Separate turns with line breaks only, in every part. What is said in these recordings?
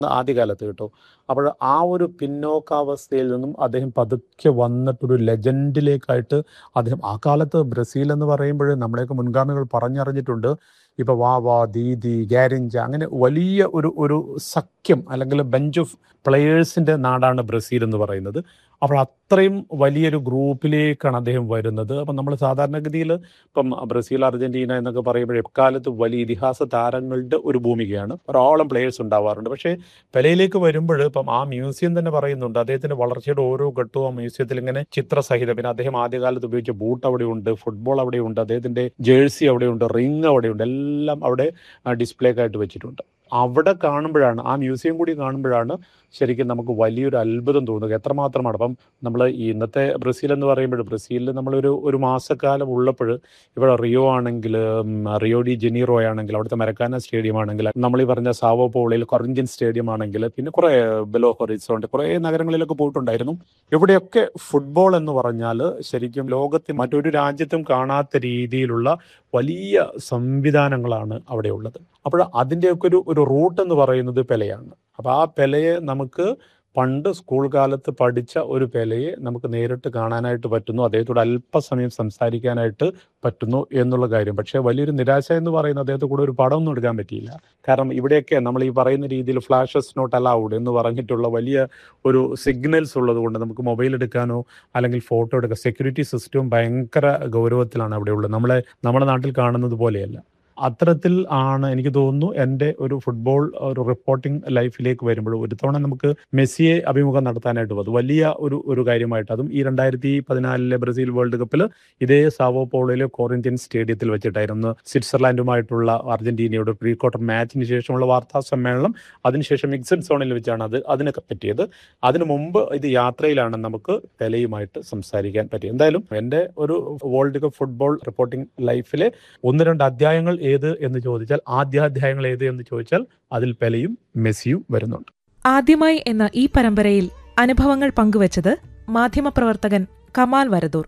ആദ്യകാലത്ത് കേട്ടോ. അപ്പോൾ ആ ഒരു പിന്നോക്കാവസ്ഥയിൽ നിന്നും അദ്ദേഹം പതുക്കെ വന്നിട്ടൊരു ലെജൻഡിലേക്കായിട്ട് അദ്ദേഹം ആ കാലത്ത് ബ്രസീൽ എന്ന് പറയുമ്പഴ് നമ്മളെയൊക്കെ മുൻഗാമികൾ പറഞ്ഞറിഞ്ഞിട്ടുണ്ട്. ഇപ്പൊ വാവ, ദീദി, ഗാരിഞ്ച അങ്ങനെ വലിയ ഒരു ഒരു സഖ്യം അല്ലെങ്കിൽ ബഞ്ച് ഓഫ് പ്ലെയേഴ്സിന്റെ നാടാണ് ബ്രസീൽ എന്ന് പറയുന്നത്. അപ്പോൾ അത്രയും വലിയൊരു ഗ്രൂപ്പിലേക്കാണ് അദ്ദേഹം വരുന്നത്. അപ്പം നമ്മൾ സാധാരണഗതിയിൽ ഇപ്പം ബ്രസീൽ, അർജന്റീന എന്നൊക്കെ പറയുമ്പഴ് എക്കാലത്തും വലിയ ഇതിഹാസ താരങ്ങളുടെ ഒരു ഭൂമികയാണ്. ധാരാളം പ്ലെയേഴ്സ് ഉണ്ടാവാറുണ്ട്. പക്ഷേ പെലെയിലേക്ക് വരുമ്പഴ് ഇപ്പം ആ മ്യൂസിയം തന്നെ പറയുന്നുണ്ട്. അദ്ദേഹത്തിന്റെ വളർച്ചയുടെ ഓരോ ഘട്ടവും ആ മ്യൂസിയത്തിൽ ഇങ്ങനെ ചിത്രസഹിതം പിന്നെ അദ്ദേഹം ആദ്യകാലത്ത് ഉപയോഗിച്ച ബൂട്ട് അവിടെയുണ്ട്, ഫുട്ബോൾ അവിടെയുണ്ട്, അദ്ദേഹത്തിന്റെ ജേഴ്സി അവിടെയുണ്ട്, റിംഗ് അവിടെയുണ്ട്. എല്ലാം അവിടെ ആഹ് ഡിസ്പ്ലേക്കായിട്ട് വെച്ചിട്ടുണ്ട്. അവിടെ കാണുമ്പഴാണ് ആ മ്യൂസിയം കൂടി കാണുമ്പഴാണ് ശരിക്കും നമുക്ക് വലിയൊരു അത്ഭുതം തോന്നുക. എത്രമാത്രമാണ് അപ്പം നമ്മള് ഈ ഇന്നത്തെ ബ്രസീൽ എന്ന് പറയുമ്പഴ് ബ്രസീലിൽ നമ്മളൊരു ഒരു മാസക്കാലം ഉള്ളപ്പഴ് ഇവിടെ റിയോ ആണെങ്കില്, ഉം റിയോ ഡി ജനീറോ ആണെങ്കിൽ അവിടുത്തെ മരക്കാന സ്റ്റേഡിയം ആണെങ്കിൽ നമ്മളീ പറഞ്ഞ സാവോ പോളയിൽ കൊറിന്ത്യൻ സ്റ്റേഡിയം ആണെങ്കിൽ പിന്നെ കുറേ ബെലോ ഹൊറിസോണ്ട് കുറേ നഗരങ്ങളിലൊക്കെ പോയിട്ടുണ്ടായിരുന്നു. ഇവിടെയൊക്കെ ഫുട്ബോൾ എന്ന് പറഞ്ഞാല് ശരിക്കും ലോകത്ത് മറ്റൊരു രാജ്യത്തും കാണാത്ത രീതിയിലുള്ള വലിയ സംവിധാനങ്ങളാണ് അവിടെയുള്ളത്. അപ്പഴ് അതിന്റെയൊക്കെ ഒരു ഒരു റൂട്ട് എന്ന് പറയുന്നത് പെലെയാണ്. അപ്പൊ ആ പെലെയെ നമുക്ക് പണ്ട് സ്കൂൾ കാലത്ത് പഠിച്ച ഒരു പെലെയെ നമുക്ക് നേരിട്ട് കാണാനായിട്ട് പറ്റുന്നു. അദ്ദേഹത്തോട് അല്പസമയം സംസാരിക്കാനായിട്ട് പറ്റുന്നു എന്നുള്ള കാര്യം. പക്ഷേ വലിയൊരു നിരാശ എന്ന് പറയുന്നത് അദ്ദേഹത്തെ കൂടെ ഒരു പടമൊന്നും എടുക്കാൻ പറ്റിയില്ല. കാരണം ഇവിടെയൊക്കെ നമ്മൾ ഈ പറയുന്ന രീതിയിൽ ഫ്ലാഷസ് നോട്ട് അലൗഡ് എന്ന് പറഞ്ഞിട്ടുള്ള വലിയ ഒരു സിഗ്നൽസ് ഉള്ളതുകൊണ്ട് നമുക്ക് മൊബൈൽ എടുക്കാനോ അല്ലെങ്കിൽ ഫോട്ടോ എടുക്കാം സെക്യൂരിറ്റി സിസ്റ്റവും ഭയങ്കര ഗൗരവത്തിലാണ് അവിടെയുള്ളത്. നമ്മളെ നമ്മുടെ നാട്ടിൽ കാണുന്നത് പോലെയല്ല. അത്തരത്തിൽ ആണ് എനിക്ക് തോന്നുന്നു എൻ്റെ ഒരു ഫുട്ബോൾ ഒരു റിപ്പോർട്ടിംഗ് ലൈഫിലേക്ക് വരുമ്പഴ് ഒരു തവണ നമുക്ക് മെസ്സിയെ അഭിമുഖം നടത്താനായിട്ട് വന്നു. വലിയ ഒരു ഒരു കാര്യമായിട്ട് അതും ഈ 2014 ബ്രസീൽ വേൾഡ് കപ്പില് ഇതേ സാവോ പോളോയിലെ കൊറിന്ത്യൻ സ്റ്റേഡിയത്തിൽ വെച്ചിട്ടായിരുന്നു സ്വിറ്റ്സർലാൻഡുമായിട്ടുള്ള അർജന്റീനയുടെ പ്രീ ക്വാർട്ടർ മാച്ചിന് ശേഷമുള്ള വാർത്താ സമ്മേളനം. അതിനുശേഷം മിക്സഡ് സോണിൽ വെച്ചാണ് അത് അതിനൊക്കെ പറ്റിയത്. അതിനു മുമ്പ് ഇത് യാത്രയിലാണ് നമുക്ക് പെലെയുമായിട്ട് സംസാരിക്കാൻ പറ്റിയത്. എന്തായാലും എൻ്റെ ഒരു വേൾഡ് കപ്പ് ഫുട്ബോൾ റിപ്പോർട്ടിംഗ് ലൈഫിലെ ഒന്ന് രണ്ട് അധ്യായങ്ങൾ ഏത് എന്ന് ചോദിച്ചാൽ ആദ്യാധ്യായങ്ങൾ ഏത് എന്ന് ചോദിച്ചാൽ അതിൽ പെലെയും മെസ്സിയും വരുന്നുണ്ട്.
ആദ്യമായി എന്ന ഈ പരമ്പരയിൽ അനുഭവങ്ങൾ പങ്കുവച്ചത് മാധ്യമപ്രവർത്തകൻ കമാൽ വരദൂർ.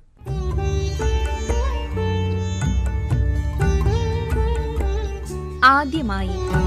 ആദ്യമായി